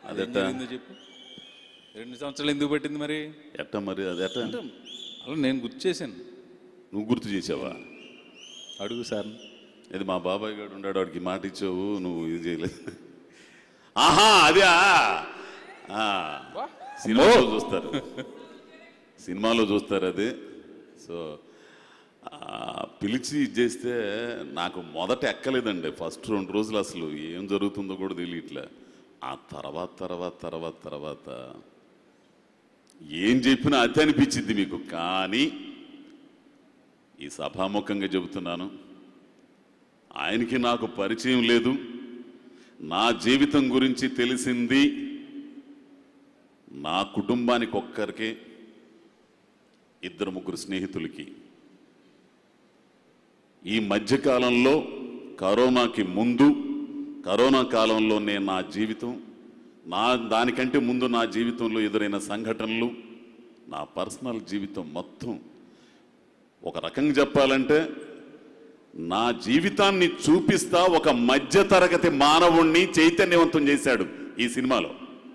అదెట్ట? అదేం జరిగిందో చెప్పు రెండు సంవత్సరాలు ఎందుకు పట్టింది మరి ఎట్ట మరి అది ఎట్ట అంటే అలా నేను గుర్తు చేశాను నువ్వు గుర్తు చేసావా అడుగు సార్ ఇది మా బాబాయ్ గారు ఉన్నాడు వాడికి మాట ఇచ్చావు నువ్వు ఇది చేయలేదు ఆహా అదే సినిమాలో చూస్తారు సినిమాలో చూస్తారు అది సో ఆ, పిలిచి ఇది చేస్తే నాకు మొదట ఎక్కలేదండి ఫస్ట్ రెండు రోజులు అసలు ఏం జరుగుతుందో కూడా తెలియట్లే ఆ తర్వాత తర్వాత తర్వాత తర్వాత ఏం చెప్పినా అదే అనిపించింది మీకు కానీ ఈ సభాముఖంగా చెబుతున్నాను ఆయనకి నాకు పరిచయం లేదు నా జీవితం గురించి తెలిసింది నా కుటుంబానికి ఒక్కరికి ఇద్దరు ముగ్గురు స్నేహితులకి ఈ మధ్యకాలంలో కరోనాకి ముందు కరోనా కాలంలోనే నా జీవితం నా దానికంటే ముందు నా జీవితంలో ఎదురైన సంఘటనలు నా పర్సనల్ జీవితం మొత్తం ఒక రకంగా చెప్పాలంటే నా జీవితాన్ని చూపిస్తా ఒక మధ్యతరగతి మానవుణ్ణి చైతన్యవంతం చేశాడు ఈ సినిమాలో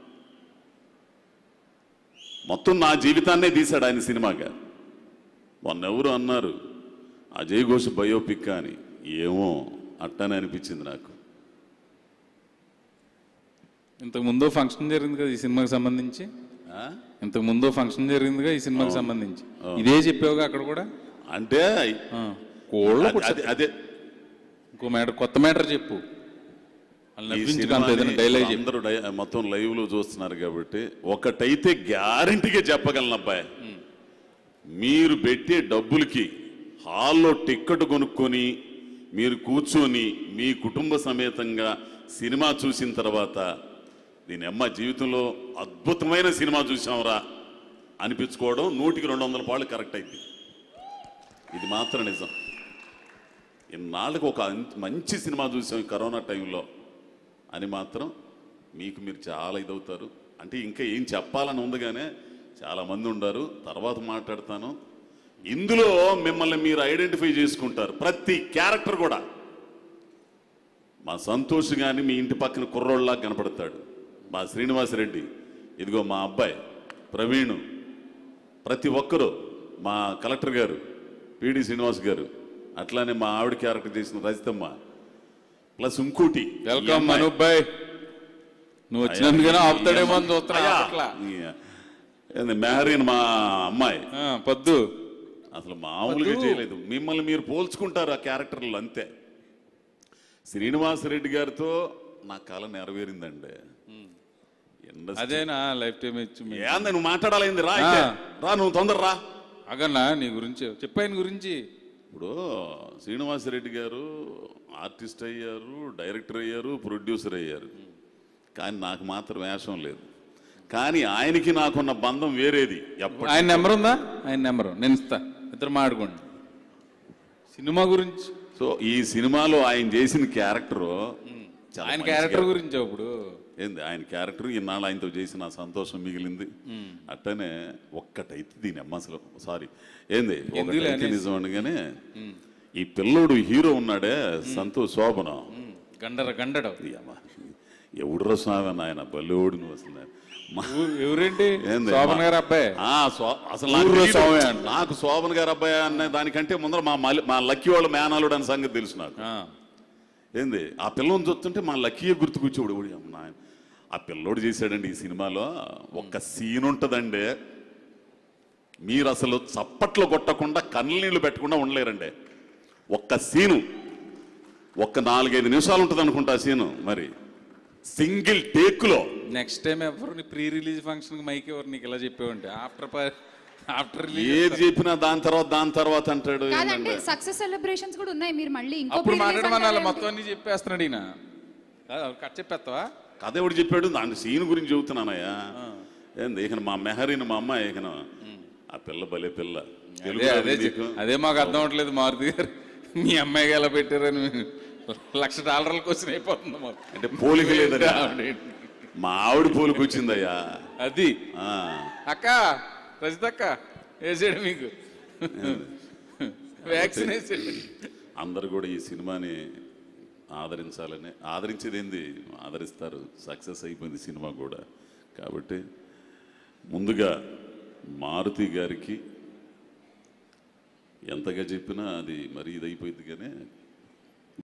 మొత్తం నా జీవితాన్నే తీశాడు ఆయన సినిమాగా మొన్నెవరు అన్నారు అజయ్ ఘోష్ బయోపిక్ అని ఏమో అట్టనే అనిపించింది నాకు ఇంతకు ముందు ఫంక్షన్ జరిగింది కదా ఈ సినిమాకి సంబంధించి ఆ? ఇంతకు ముందు ఫంక్షన్ జరిగిందిగా ఈ సినిమాకి సంబంధించి ఇదే చెప్పావుగా అక్కడ కూడా అంటే ఆ, కోళ్ళ అదే- అదే అదే ఇంకో మ్యాటర్ కొత్త మ్యాటర్ చెప్పు వాళ్ళు ఈ నవ్వించుకుంత ఏదైనా సినిమాని డైలాగ్ చెప్పు అందరూ డై- మొత్తం లైవ్ లో చూస్తున్నారు కాబట్టి ఒకటైతే గ్యారంటీగా చెప్పగలను అబ్బాయి మీరు పెట్టే డబ్బులకి హాల్లో టిక్కెట్ కొనుక్కొని మీరు కూర్చొని మీ కుటుంబ సమేతంగా సినిమా చూసిన తర్వాత దీని అమ్మ జీవితంలో అద్భుతమైన సినిమా చూసాంరా అనిపించుకోవడం నూటికి రెండు వందల పాళ్ళు కరెక్ట్ అయింది ఇది మాత్రం నిజం ఇన్నాళ్ళకి ఒక అంత- మంచి సినిమా చూసాం ఈ కరోనా టైంలో అని మాత్రం మీకు మీరు చాలా ఇదవుతారు అంటే ఇంకా ఏం చెప్పాలని ఉంది కానీ చాలా మంది ఉండారు తర్వాత మాట్లాడతాను ఇందులో మిమ్మల్ని మీరు ఐడెంటిఫై చేసుకుంటారు ప్రతి క్యారెక్టర్ కూడా మా సంతోష్ కానీ మీ ఇంటి పక్కన కుర్రోళ్ళలా కనపడతాడు మా శ్రీనివాసరెడ్డి ఇదిగో మా అబ్బాయి ప్రవీణ్ ప్రతి ఒక్కరూ మా కలెక్టర్ గారు పిడి శ్రీనివాస్ గారు అట్లానే మా ఆవిడ క్యారెక్టర్ చేసిన రజితమ్మ ప్లస్ ఇంకోటి ఈ వెల్కమ్ అమ్మాయి. అనూప్ భాయ్ నువ్వు వచ్చినందుకనే ఆపుతాడేమో అని చూస్తున్నా అయ్యా, అట్లా ఈ- ఏంది మెహరీన్ మా అమ్మాయి ఆ, పొద్దు అసలు మామూలుగా వద్దు. చేయలేదు మిమ్మల్ని మీరు పోల్చుకుంటారు ఆ క్యారెక్టర్లు అంతే శ్రీనివాసరెడ్డి గారితో నా కళ నెరవేరిందండి ఇండస్ట్రీ అదేనా లైఫ్ టైం ఇచ్చి ఏంది నువ్వు మాట్లాడాలైంది రా అయితే. ఆ. రా నువ్వు తొందర రా అగన్నా నీ గురించి చెప్పాయన గురించి ఇప్పుడు శ్రీనివాసరెడ్డి గారు ఆర్టిస్ట్ అయ్యారు డైరెక్టర్ అయ్యారు ప్రొడ్యూసర్ అయ్యారు కానీ నాకు మాత్రం వేషం లేదు కానీ ఆయనకి నాకున్న బంధం వేరేది ఎప్పటి ఆయన నెంబర్ ఉందా ఆయన నెంబర్ నేను ఇస్తా ఇద్దరు మాట్లాడుకోండి సినిమా గురించి సో ఈ సినిమాలో ఆయన చేసిన క్యారెక్టర్ ఆయన క్యారెక్టర్ గురించి ఇప్పుడు ఏంది ఆయన క్యారెక్టర్ ఇన్నాళ్ళు ఆయనతో చేసిన ఆ సంతోషం మిగిలింది అట్టనే ఒక్కటైతే దీని అమ్మ అసలు సారీ ఏంది ఎందుకులే ఒకటైతే అనేసి. నిజం అనగానే ఈ పిల్లోడు హీరో ఉన్నాడే సంతోష్ శోభనం గండర గండడు ఈ అమ్మ, ఎవడురా స్వామి నాయన బల్లోడు నువ్వు అసలు మా- ఊ- ఎవరేంటి ఏంది? శోభన్ గారు అబ్బాయి ఆ, సో- అసలు నాకు ఊర్లో తెలీదు. స్వామి అంట. నాకు శోభన్ గారు అబ్బాయి అనే దానికంటే ముందర మా మలి- మా లక్కీ వాళ్ళ మేనాలుడు అనే సంగతి తెలుసు నాకు ఆ, ఏంది ఆ పిల్లని చూస్తుంటే మా లక్కీయే గుర్తుకొచ్చేవాడు ఎవడు అమ్మ నాయన ఆ పిల్లోడు చేశాడండి ఈ సినిమాలో ఒక్క సీన్ ఉంటుందండి మీరు అసలు చప్పట్లు కొట్టకుండా కన్నీళ్లు పెట్టకుండా ఉండలేరండి ఒక్క సీను ఒక్క నాలుగైదు నిమిషాలు ఉంటుంది అనుకుంటా ఆ సీను మరి సింగిల్ టేక్లో నెక్స్ట్ టైం ఎవరు ప్రీ రిలీజ్ ఫంక్షన్ కి మైక్ ఎవరు నీకు ఇలా చెప్పేవంటే ఆఫ్టర్ ఆఫ్టర్ ఏది చెప్పినా దాని తర్వాత దాని తర్వాత అంటాడు కాదంటే ఏంటంటే, సక్సెస్ సెలబ్రేషన్స్ కూడా ఉన్నాయి మీరు మళ్ళీ ఇంకో అప్పుడు pre-release మాట్లాడమని అంటారేంటి? మొత్తం అన్ని చెప్పేస్తున్నాడు ఈయన కాదు, కట్ చెప్పేస్తావా కథ ఎవడు చెప్పాడు దాని సీన్ గురించి చెబుతున్నానయ్యా ఏంది ఇక మా మెహరీన్ మా అమ్మాయి ఇక ఆ పిల్ల భలే పిల్ల తెలుగు అదే రాదు అదే నీకు? చెప్- అదే మాకు అర్థం అవట్లేదు మారుతి గారు మీ అమ్మాయికి ఎలా పెట్టారని లక్ష డాలర్లకు వచ్చిన అయిపోతుంది మాకు అంటే పోలిక లేదని మా ఆవిడ పోలికి వచ్చిందయ్యా అది ఆ, అక్క రజితక్క వేసాడు మీకు వ్యాక్సిన్ వేసాడు అందరు కూడా ఈ సినిమాని ఆదరించాలని ఆదరించేది ఏంది ఆదరిస్తారు సక్సెస్ అయిపోయింది సినిమా కూడా కాబట్టి ముందుగా మారుతి గారికి ఎంతగా చెప్పినా అది మరీ ఇదైపోయింది కానీ